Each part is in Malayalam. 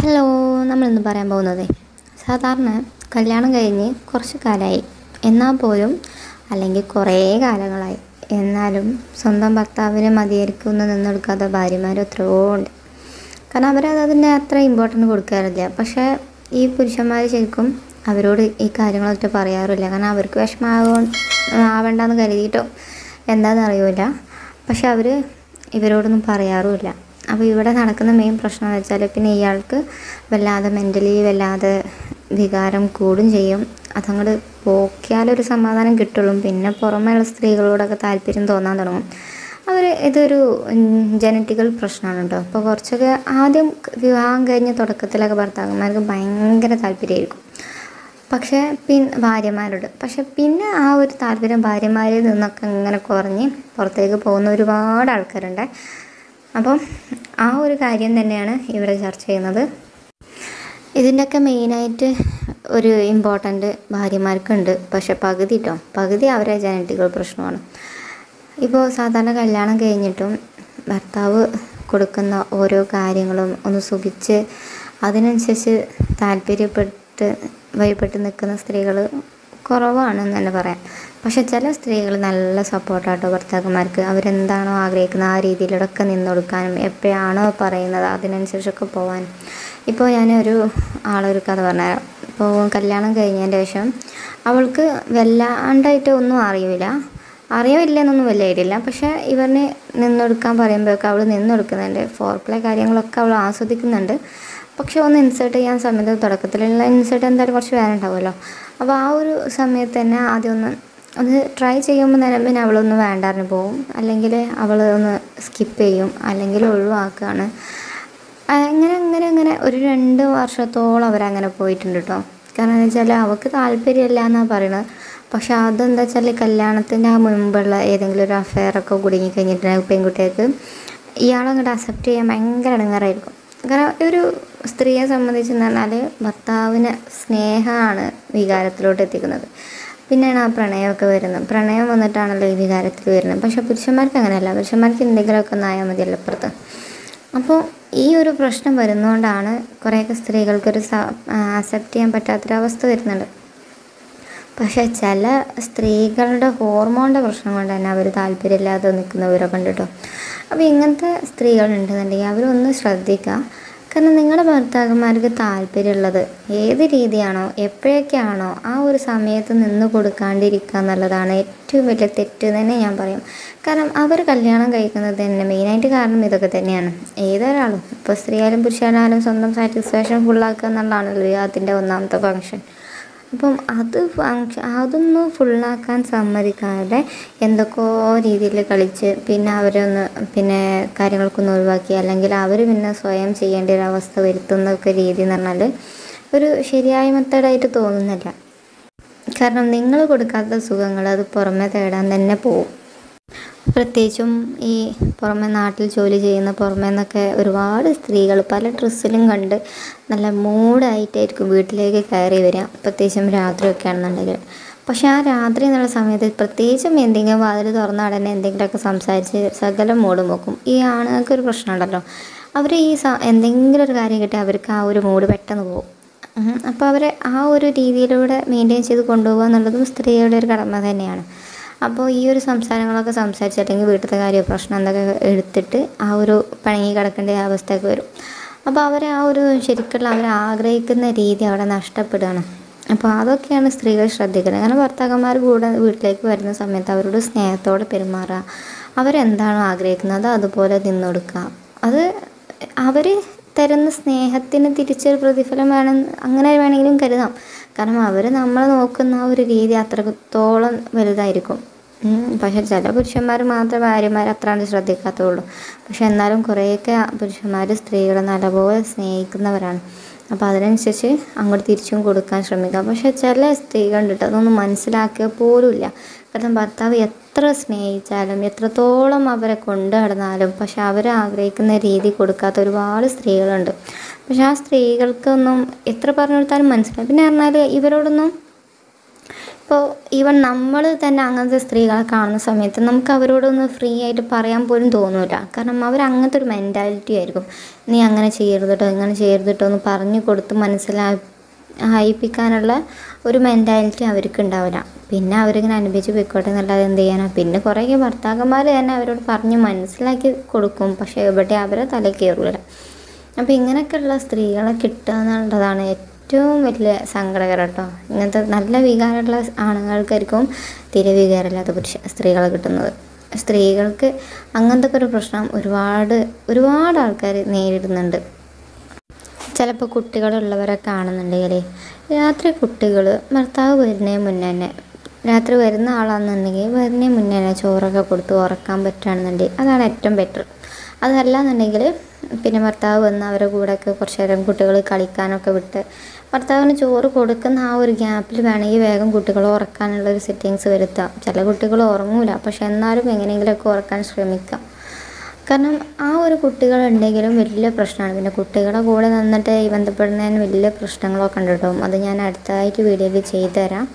ഹലോ നമ്മളിന്ന് പറയാൻ പോകുന്നത് സാധാരണ കല്യാണം കഴിഞ്ഞ് കുറച്ച് കാലമായി എന്നാൽ പോലും അല്ലെങ്കിൽ കുറേ കാലങ്ങളായി എന്നാലും സ്വന്തം ഭർത്താവിനെ മതിയായിരിക്കുമെന്ന് നിന്നെടുക്കാത്ത ഭാര്യമാർ എത്രയോ ഉണ്ട് കാരണം അവരത് അതിൻ്റെ അത്ര ഇമ്പോർട്ടൻ്റ് കൊടുക്കാറില്ല പക്ഷേ ഈ പുരുഷന്മാർ ശരിക്കും അവരോട് ഈ കാര്യങ്ങളൊക്കെ പറയാറില്ല കാരണം അവർക്ക് വിഷമാകോ ആവേണ്ടെന്ന് കരുതിയിട്ടോ എന്താണെന്ന് അറിയില്ല പക്ഷെ അവർ ഇവരോടൊന്നും പറയാറുമില്ല അപ്പോൾ ഇവിടെ നടക്കുന്ന മെയിൻ പ്രശ്നം എന്ന് വെച്ചാൽ പിന്നെ ഇയാൾക്ക് വല്ലാതെ മെൻ്റലി വല്ലാതെ വികാരം കൂടും ചെയ്യും അതങ്ങോട്ട് പോക്കിയാലൊരു സമാധാനം കിട്ടുള്ളൂ പിന്നെ പുറമേയുള്ള സ്ത്രീകളോടൊക്കെ താല്പര്യം തോന്നാൻ തുടങ്ങും അവർ ഇതൊരു ജനറ്റിക്കൽ പ്രശ്നമാണ് കേട്ടോ അപ്പോൾ കുറച്ചൊക്കെ ആദ്യം വിവാഹം കഴിഞ്ഞ തുടക്കത്തിലൊക്കെ ഭർത്താക്കന്മാർക്ക് ഭയങ്കര താല്പര്യമായിരിക്കും പക്ഷേ പിൻ ഭാര്യമാരോട് പക്ഷെ പിന്നെ ആ ഒരു താല്പര്യം ഭാര്യമാരിൽ നിന്നൊക്കെ ഇങ്ങനെ കുറഞ്ഞ് പുറത്തേക്ക് പോകുന്ന ഒരുപാട് ആൾക്കാരുണ്ട് അപ്പം ആ ഒരു കാര്യം തന്നെയാണ് ഇവിടെ ചർച്ച ചെയ്യുന്നത് ഇതിൻ്റെയൊക്കെ മെയിനായിട്ട് ഒരു ഇമ്പോർട്ടൻ്റ് ഭാര്യമാർക്കുണ്ട് പക്ഷെ പകുതി കേട്ടോ പകുതി അവരെ ജനറ്റിക്കൽ പ്രശ്നമാണ് ഇപ്പോൾ സാധാരണ കല്യാണം കഴിഞ്ഞിട്ടും ഭർത്താവ് കൊടുക്കുന്ന ഓരോ കാര്യങ്ങളും ഒന്ന് സുഖിച്ച് അതിനനുസരിച്ച് താല്പര്യപ്പെട്ട് വഴിപ്പെട്ട് നിൽക്കുന്ന സ്ത്രീകൾ കുറവാണെന്ന് തന്നെ പറയാം പക്ഷെ ചില സ്ത്രീകൾ നല്ല സപ്പോർട്ടാട്ടോ ഭർത്താക്കന്മാർക്ക് അവരെന്താണോ ആഗ്രഹിക്കുന്നത് ആ രീതിയിലൊക്കെ നിന്ന് കൊടുക്കാനും എപ്പോഴാണോ പറയുന്നത് അതിനനുസരിച്ചൊക്കെ പോകാനും ഇപ്പോൾ ഞാൻ ഒരു ആളൊരു കഥ പറഞ്ഞുതരാം ഇപ്പോൾ കല്യാണം കഴിഞ്ഞതിൻ്റെ ശേഷം അവൾക്ക് വല്ലാണ്ടായിട്ട് ഒന്നും അറിയില്ല അറിയില്ലെന്നൊന്നും വലിയ ഐഡിയ പക്ഷേ ഇവരിന് നിന്നൊടുക്കാൻ പറയുമ്പോഴൊക്കെ അവൾ നിന്നൊടുക്കുന്നുണ്ട് ഫോർ പ്ലേ കാര്യങ്ങളൊക്കെ അവൾ ആസ്വദിക്കുന്നുണ്ട് പക്ഷെ ഒന്ന് ഇൻസേർട്ട് ചെയ്യാൻ സമയത്ത് തുടക്കത്തിലുള്ള ഇൻസേർട്ട് എന്തായാലും കുറച്ച് വേദന ഉണ്ടാവുമല്ലോ അപ്പോൾ ആ ഒരു സമയത്ത് തന്നെ ആദ്യം ഒന്ന് ഒന്ന് ട്രൈ ചെയ്യുമ്പോൾ തന്നെ പിന്നെ അവളൊന്ന് വേണ്ടാറിന് പോവും അല്ലെങ്കിൽ അവൾ ഒന്ന് സ്കിപ്പ് ചെയ്യും അല്ലെങ്കിൽ ഒഴിവാക്കുകയാണ് അങ്ങനെ അങ്ങനെ അങ്ങനെ ഒരു രണ്ട് വർഷത്തോളം അവരങ്ങനെ പോയിട്ടുണ്ട് കേട്ടോ കാരണം എന്ന് വെച്ചാൽ അവൾക്ക് താല്പര്യമില്ല എന്നാണ് പറയുന്നത് പക്ഷെ അതെന്താ വെച്ചാൽ കല്യാണത്തിൻ്റെ ആ മുൻപുള്ള ഏതെങ്കിലും ഒരു അഫെയറൊക്കെ കുടുങ്ങി കഴിഞ്ഞിട്ടുണ്ടെങ്കിൽ പെൺകുട്ടികൾക്ക് ഇയാളങ്ങോട്ട് അക്സെപ്റ്റ് ചെയ്യാൻ ഭയങ്കര ഇടങ്ങാറായിരിക്കും കാരണം ഒരു സ്ത്രീയെ സംബന്ധിച്ച് പറഞ്ഞാൽ ഭർത്താവിന് സ്നേഹമാണ് വികാരത്തിലോട്ട് എത്തിക്കുന്നത് പിന്നെയാണ് ആ പ്രണയമൊക്കെ വരുന്നത് പ്രണയം വന്നിട്ടാണല്ലോ ഈ വികാരത്തിൽ വരുന്നത് പക്ഷെ പുരുഷന്മാർക്ക് അങ്ങനെയല്ല പുരുഷന്മാർക്ക് എന്തെങ്കിലുമൊക്കെ ഒന്ന് ആയാൽ മതിയല്ലോ അപ്പുറത്ത് അപ്പോൾ ഈ ഒരു പ്രശ്നം വരുന്നതുകൊണ്ടാണ് കുറേയൊക്കെ സ്ത്രീകൾക്കൊരു അക്സെപ്റ്റ് ചെയ്യാൻ പറ്റാത്തൊരവസ്ഥ വരുന്നുണ്ട് പക്ഷേ ചില സ്ത്രീകളുടെ ഹോർമോണിൻ്റെ പ്രശ്നം കൊണ്ട് തന്നെ അവർ താല്പര്യമില്ലാതെ നിൽക്കുന്നവരൊക്കെ ഉണ്ട് കേട്ടോ അപ്പോൾ ഇങ്ങനത്തെ സ്ത്രീകളുണ്ടെന്നുണ്ടെങ്കിൽ അവരൊന്ന് ശ്രദ്ധിക്കുക കാരണം നിങ്ങളുടെ ഭർത്താക്കന്മാർക്ക് താല്പര്യമുള്ളത് ഏത് രീതിയാണോ എപ്പോഴൊക്കെയാണോ ആ ഒരു സമയത്ത് നിന്ന് കൊടുക്കാണ്ടിരിക്കുക എന്നുള്ളതാണ് ഏറ്റവും വലിയ തെറ്റ് തന്നെ ഞാൻ പറയും കാരണം അവർ കല്യാണം കഴിക്കുന്നത് തന്നെ മെയിനായിട്ട് കാരണം ഇതൊക്കെ തന്നെയാണ് ഏതൊരാളും ഇപ്പോൾ സ്ത്രീയായാലും പുരുഷനായാലും സ്വന്തം സാറ്റിസ്ഫാക്ഷൻ ഫുള്ളാക്കുക എന്നുള്ളതാണല്ലോ അതിൻ്റെ ഒന്നാമത്തെ ഫങ്ഷൻ അപ്പം അത് ഫങ്ഷൻ അതൊന്നും ഫുള്ളാക്കാൻ സമ്മതിക്കാതെ എന്തൊക്കെയോ രീതിയിൽ കളിച്ച് പിന്നെ അവരൊന്ന് പിന്നെ കാര്യങ്ങൾക്കൊന്ന് ഒഴിവാക്കി അല്ലെങ്കിൽ അവർ പിന്നെ സ്വയം ചെയ്യേണ്ട ഒരു അവസ്ഥ വരുത്തുന്നൊക്കെ രീതി എന്ന് പറഞ്ഞാൽ ഒരു ശരിയായ മെത്തേഡായിട്ട് തോന്നുന്നില്ല കാരണം നിങ്ങൾ കൊടുക്കാത്ത സുഖങ്ങൾ അത് പുറമെ തേടാൻ തന്നെ പോവും പ്രത്യേകിച്ചും ഈ പുറമെ നാട്ടിൽ ജോലി ചെയ്യുന്ന പുറമെ നിന്നൊക്കെ ഒരുപാട് സ്ത്രീകൾ പല ഡ്രസ്സിലും കണ്ട് നല്ല മൂഡായിട്ടായിരിക്കും വീട്ടിലേക്ക് കയറി വരിക പ്രത്യേകിച്ചും രാത്രിയൊക്കെ ആണെന്നുണ്ടെങ്കിൽ പക്ഷെ ആ രാത്രി എന്നുള്ള സമയത്ത് പ്രത്യേകിച്ചും എന്തെങ്കിലും വാതിൽ തുറന്ന ഉടനെ എന്തെങ്കിലുമൊക്കെ സംസാരിച്ച് സകലം മൂടും വെക്കും ഈ ആണുങ്ങൾക്ക് ഒരു പ്രശ്നമുണ്ടല്ലോ അവർ ഈ സ എന്തെങ്കിലും ഒരു കാര്യം കിട്ടിയാൽ അവർക്ക് ആ ഒരു മൂഡ് പെട്ടെന്ന് പോകും അപ്പോൾ അവരെ ആ ഒരു രീതിയിലൂടെ മെയിൻറ്റെയിൻ ചെയ്ത് കൊണ്ടുപോകുക എന്നുള്ളതും സ്ത്രീയുടെ ഒരു കടമ തന്നെയാണ് അപ്പോൾ ഈ ഒരു സംസാരങ്ങളൊക്കെ സംസാരിച്ച് അല്ലെങ്കിൽ വീട്ടിലത്തെ കാര്യം പ്രശ്നം എന്തൊക്കെ എടുത്തിട്ട് ആ ഒരു പണങ്ങി കിടക്കേണ്ട അവസ്ഥയൊക്കെ വരും അപ്പോൾ അവരെ ആ ഒരു ശരിക്കുള്ള അവർ ആഗ്രഹിക്കുന്ന രീതി അവിടെ നഷ്ടപ്പെടുകയാണ് അപ്പോൾ അതൊക്കെയാണ് സ്ത്രീകൾ ശ്രദ്ധിക്കുന്നത് കാരണം ഭർത്താക്കന്മാർ കൂടെ വീട്ടിലേക്ക് വരുന്ന സമയത്ത് അവരോട് സ്നേഹത്തോടെ പെരുമാറുക അവരെന്താണോ ആഗ്രഹിക്കുന്നത് അതുപോലെ നിന്നൊടുക്കുക അത് അവർ തരുന്ന സ്നേഹത്തിന് തിരിച്ചൊരു പ്രതിഫലം വേണം അങ്ങനെ വേണമെങ്കിലും കരുതാം കാരണം അവർ നമ്മളെ നോക്കുന്ന ആ ഒരു രീതി അത്രത്തോളം വലുതായിരിക്കും പക്ഷെ ചില പുരുഷന്മാർ മാത്രം ഭാര്യമാർ അത്രാണ്ട് ശ്രദ്ധിക്കാത്തുള്ളൂ പക്ഷെ എന്നാലും കുറേയൊക്കെ പുരുഷന്മാർ സ്ത്രീകളെ നല്ലപോലെ സ്നേഹിക്കുന്നവരാണ് അപ്പോൾ അതിനനുസരിച്ച് അങ്ങോട്ട് തിരിച്ചും കൊടുക്കാൻ ശ്രമിക്കുക പക്ഷെ ചില സ്ത്രീകളുണ്ട് അതൊന്നും മനസ്സിലാക്കുക പോലുമില്ല കാരണം ഭർത്താവ് എത്ര സ്നേഹിച്ചാലും എത്രത്തോളം അവരെ കൊണ്ടു നടന്നാലും പക്ഷെ അവർ ആഗ്രഹിക്കുന്ന രീതി കൊടുക്കാത്ത ഒരുപാട് സ്ത്രീകളുണ്ട് പക്ഷെ ആ സ്ത്രീകൾക്കൊന്നും എത്ര പറഞ്ഞു കൊടുത്താലും മനസ്സിലാവും പിന്നെ പറഞ്ഞാൽ ഇവരോടൊന്നും ഇപ്പോൾ ഇപ്പോൾ ഈവൻ നമ്മൾ തന്നെ അങ്ങനത്തെ സ്ത്രീകളെ കാണുന്ന സമയത്ത് നമുക്ക് അവരോടൊന്ന് ഫ്രീ ആയിട്ട് പറയാൻ പോലും തോന്നില്ല കാരണം അവർ അങ്ങനത്തെ ഒരു മെൻറ്റാലിറ്റി ആയിരിക്കും നീ അങ്ങനെ ചെയ്യരുത് കേട്ടോ ഇങ്ങനെ ചെയ്യരുത് കേട്ടോ എന്ന് പറഞ്ഞു കൊടുത്ത് മനസ്സിലായിപ്പിക്കാനുള്ള ഒരു മെൻറ്റാലിറ്റി അവർക്ക് ഉണ്ടാവില്ല പിന്നെ അവരിങ്ങനെ അനുഭവിച്ച് പോയിക്കോട്ടെ എന്നല്ലാതെ എന്ത് ചെയ്യാനാ പിന്നെ കുറേ ഭർത്താക്കന്മാർ തന്നെ അവരോട് പറഞ്ഞ് മനസ്സിലാക്കി കൊടുക്കും പക്ഷേ എവിടെ അവരെ തല കയറില്ല അപ്പോൾ ഇങ്ങനെയൊക്കെയുള്ള സ്ത്രീകളെ കിട്ടുക എന്നുള്ളതാണ് ഏറ്റവും വലിയ സങ്കടകരം കേട്ടോ ഇങ്ങനത്തെ നല്ല വികാരമുള്ള ആണുങ്ങൾക്കായിരിക്കും തീരെ വികാരമില്ലാത്ത പുരുഷ സ്ത്രീകളെ കിട്ടുന്നത് സ്ത്രീകൾക്ക് അങ്ങനത്തെ ഒക്കെ ഒരു പ്രശ്നം ഒരുപാട് ഒരുപാട് ആൾക്കാർ നേരിടുന്നുണ്ട് ചിലപ്പോൾ കുട്ടികളുള്ളവരൊക്കെ ആണെന്നുണ്ടെങ്കിൽ രാത്രി കുട്ടികൾ ഭർത്താവ് വരുന്നതിന് മുന്നേ തന്നെ രാത്രി വരുന്ന ആളാണെന്നുണ്ടെങ്കിൽ വരുന്നതിന് മുന്നേ തന്നെ ചോറൊക്കെ കൊടുത്ത് ഉറക്കാൻ പറ്റുകയാണെന്നുണ്ടെങ്കിൽ അതാണ് ഏറ്റവും ബെറ്റർ അതല്ല എന്നുണ്ടെങ്കിൽ പിന്നെ ഭർത്താവ് വന്ന് അവരുടെ കൂടെയൊക്കെ കുറച്ച് നേരം കുട്ടികൾ കളിക്കാനൊക്കെ വിട്ട് ഭർത്താവിന് ചോറ് കൊടുക്കുന്ന ആ ഒരു ഗ്യാപ്പിൽ വേണമെങ്കിൽ വേഗം കുട്ടികളെ ഉറക്കാനുള്ള ഒരു സെറ്റിങ്സ് വരുത്താം ചില കുട്ടികൾ ഉറങ്ങൂല പക്ഷെ എന്നാലും എങ്ങനെയെങ്കിലുമൊക്കെ ഉറക്കാൻ ശ്രമിക്കാം കാരണം ആ ഒരു കുട്ടികളുണ്ടെങ്കിലും വലിയ പ്രശ്നമാണ് പിന്നെ കുട്ടികളെ കൂടെ നിന്നിട്ട് ഈ ബന്ധപ്പെടുന്നതിന് വലിയ പ്രശ്നങ്ങളൊക്കെ ഉണ്ട് കേട്ടോ അത് ഞാൻ അടുത്തതായിട്ട് വീഡിയോയിൽ ചെയ്തു തരാം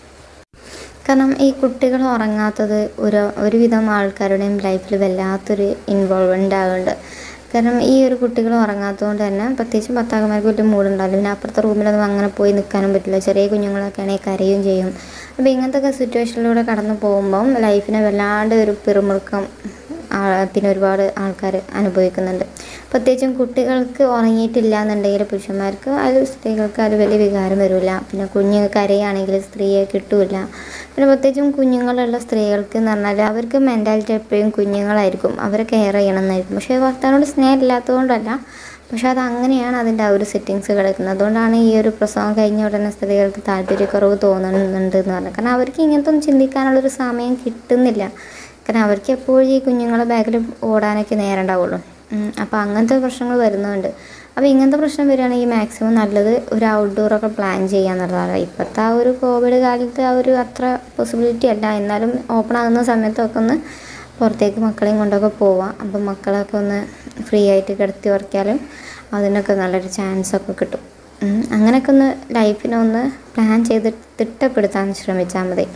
കാരണം ഈ കുട്ടികൾ ഉറങ്ങാത്തത് ഒരു ഒരുവിധം ആൾക്കാരുടെയും ലൈഫിൽ വല്ലാത്തൊരു ഇൻവോൾവ്മെൻ്റ് ആകുന്നുണ്ട് കാരണം ഈ ഒരു കുട്ടികൾ ഉറങ്ങാത്തതുകൊണ്ട് തന്നെ പ്രത്യേകിച്ച് ഭർത്താക്കന്മാർക്ക് വലിയ മൂടുണ്ടാവില്ല പിന്നെ അപ്പുറത്തെ റൂമിലൊന്നും അങ്ങനെ പോയി നിൽക്കാനും പറ്റില്ല ചെറിയ കുഞ്ഞുങ്ങളൊക്കെ ആണെങ്കിൽ കരയും ചെയ്യും അപ്പോൾ ഇങ്ങനത്തെ ഒക്കെ സിറ്റുവേഷനിലൂടെ കടന്നു പോകുമ്പം ലൈഫിനെ വല്ലാണ്ട് ഒരു പിറുമുറുക്കം പിന്നെ ഒരുപാട് ആൾക്കാർ അനുഭവിക്കുന്നുണ്ട് പ്രത്യേകിച്ചും കുട്ടികൾക്ക് ഉറങ്ങിയിട്ടില്ല എന്നുണ്ടെങ്കിൽ പുരുഷന്മാർക്ക് അത് സ്ത്രീകൾക്ക് അത് വലിയ വികാരം വരില്ല പിന്നെ കുഞ്ഞ് കരയാണെങ്കിൽ സ്ത്രീയെ കിട്ടൂല പിന്നെ പ്രത്യേകിച്ചും കുഞ്ഞുങ്ങളുള്ള സ്ത്രീകൾക്ക് എന്ന് പറഞ്ഞാൽ അവർക്ക് മെൻറ്റാലിറ്റി എപ്പോഴും കുഞ്ഞുങ്ങളായിരിക്കും അവരെ കെയർ ചെയ്യണം എന്നായിരിക്കും പക്ഷേ ഭർത്താവിനോട് സ്നേഹം ഇല്ലാത്തതുകൊണ്ടല്ല പക്ഷെ അത് അങ്ങനെയാണ് അതിൻ്റെ ആ ഒരു സെറ്റിങ്സ് കിടക്കുന്നത് അതുകൊണ്ടാണ് ഈ ഒരു പ്രസവം കഴിഞ്ഞ ഉടനെ സ്ത്രീകൾക്ക് താല്പര്യക്കുറവ് തോന്നുന്നുണ്ട് എന്ന് പറഞ്ഞത് കാരണം അവർക്ക് ഇങ്ങനത്തെ ഒന്നും ചിന്തിക്കാനുള്ളൊരു സമയം കിട്ടുന്നില്ല കാരണം അവർക്ക് എപ്പോഴും ഈ കുഞ്ഞുങ്ങളെ ബാക്കിൽ ഓടാനൊക്കെ നേരം ഉണ്ടാവുള്ളൂ അപ്പോൾ അങ്ങനത്തെ പ്രശ്നങ്ങൾ വരുന്നുണ്ട് അപ്പോൾ ഇങ്ങനത്തെ പ്രശ്നം വരികയാണെങ്കിൽ മാക്സിമം നല്ലത് ഒരു ഔട്ട്ഡോറൊക്കെ പ്ലാൻ ചെയ്യുക എന്നുള്ളതാണ് ഇപ്പോഴത്തെ ആ ഒരു കോവിഡ് കാലത്ത് ആ ഒരു അത്ര പോസിബിലിറ്റി അല്ല എന്നാലും ഓപ്പൺ ആകുന്ന സമയത്തൊക്കെ ഒന്ന് പുറത്തേക്ക് മക്കളെയും കൊണ്ടൊക്കെ പോവാം അപ്പം മക്കളൊക്കെ ഒന്ന് ഫ്രീ ആയിട്ട് കിടത്തി ഉറക്കിയാലും അതിനൊക്കെ നല്ലൊരു ചാൻസ് ഒക്കെ കിട്ടും അങ്ങനെയൊക്കെ ഒന്ന് ലൈഫിനെ ഒന്ന് പ്ലാൻ ചെയ്ത് തിട്ടപ്പെടുത്താൻ ശ്രമിച്ചാൽ മതി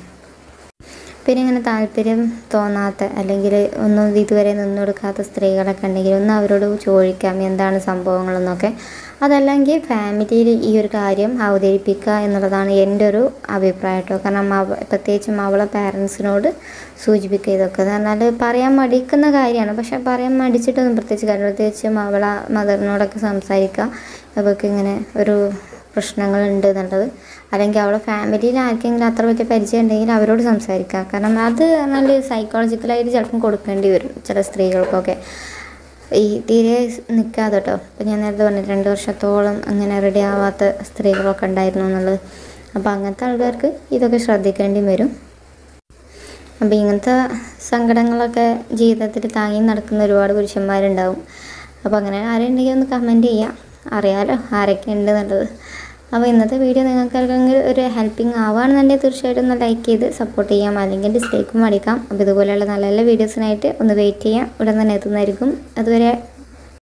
പിന്നെ ഇങ്ങനെ താല്പര്യം തോന്നാത്ത അല്ലെങ്കിൽ ഒന്നും ഇതുവരെ നിന്നു കൊടുക്കാത്ത സ്ത്രീകളൊക്കെ ഉണ്ടെങ്കിൽ ഒന്ന് അവരോട് ചോദിക്കാം എന്താണ് സംഭവങ്ങളെന്നൊക്കെ അതല്ലെങ്കിൽ ഫാമിലിയിൽ ഈ ഒരു കാര്യം അവതരിപ്പിക്കുക എന്നുള്ളതാണ് എൻ്റെ ഒരു അഭിപ്രായം കേട്ടോ കാരണം അവ പ്രത്യേകിച്ചും അവളെ പാരൻസിനോട് സൂചിപ്പിക്കുക ഇതൊക്കെ എന്ന് പറഞ്ഞാൽ പറയാൻ മടിക്കുന്ന കാര്യമാണ് പക്ഷെ പറയാൻ മടിച്ചിട്ടൊന്നും പ്രത്യേകിച്ച് കാര്യം പ്രത്യേകിച്ചും അവളെ മദറിനോടൊക്കെ സംസാരിക്കുക അവർക്ക് ഇങ്ങനെ ഒരു പ്രശ്നങ്ങളുണ്ട് എന്നുള്ളത് അല്ലെങ്കിൽ അവളെ ഫാമിലിയിൽ ആർക്കെങ്കിലും അത്ര വലിയ പരിചയം ഉണ്ടെങ്കിൽ അവരോട് സംസാരിക്കുക കാരണം അത് പറഞ്ഞാൽ സൈക്കോളജിക്കലായിട്ട് ചിലപ്പം കൊടുക്കേണ്ടി വരും ചില സ്ത്രീകൾക്കൊക്കെ ഈ തീരെ നിൽക്കാതെ കേട്ടോ ഇപ്പം ഞാൻ നേരത്തെ പറഞ്ഞു രണ്ട് വർഷത്തോളം അങ്ങനെ റെഡി ആവാത്ത സ്ത്രീകളൊക്കെ ഉണ്ടായിരുന്നു എന്നുള്ളത് അപ്പോൾ അങ്ങനത്തെ ആൾക്കാർക്ക് ഇതൊക്കെ ശ്രദ്ധിക്കേണ്ടി വരും അപ്പോൾ ഇങ്ങനത്തെ സങ്കടങ്ങളൊക്കെ ജീവിതത്തിൽ താങ്ങി നടക്കുന്ന ഒരുപാട് പുരുഷന്മാരുണ്ടാവും അപ്പോൾ അങ്ങനെ ആരുണ്ടെങ്കിൽ ഒന്ന് കമൻറ്റ് ചെയ്യാം അറിയാലോ ആരൊക്കെ ഉണ്ട് എന്നുള്ളത് അപ്പോൾ ഇന്നത്തെ വീഡിയോ നിങ്ങൾക്ക് ആർക്കെങ്കിലും ഒരു ഹെൽപ്പിംഗ് ആവുകയാണെന്നുണ്ടെങ്കിൽ തീർച്ചയായിട്ടും ഒന്ന് ലൈക്ക് ചെയ്ത് സപ്പോർട്ട് ചെയ്യാം അല്ലെങ്കിൽ ഡിസ്ലൈക്കും അടിക്കാം അപ്പോൾ ഇതുപോലെയുള്ള നല്ല നല്ല വീഡിയോസിനായിട്ട് ഒന്ന് വെയിറ്റ് ചെയ്യാം ഉടൻ തന്നെ എത്തുന്നതായിരിക്കും അതുവരെ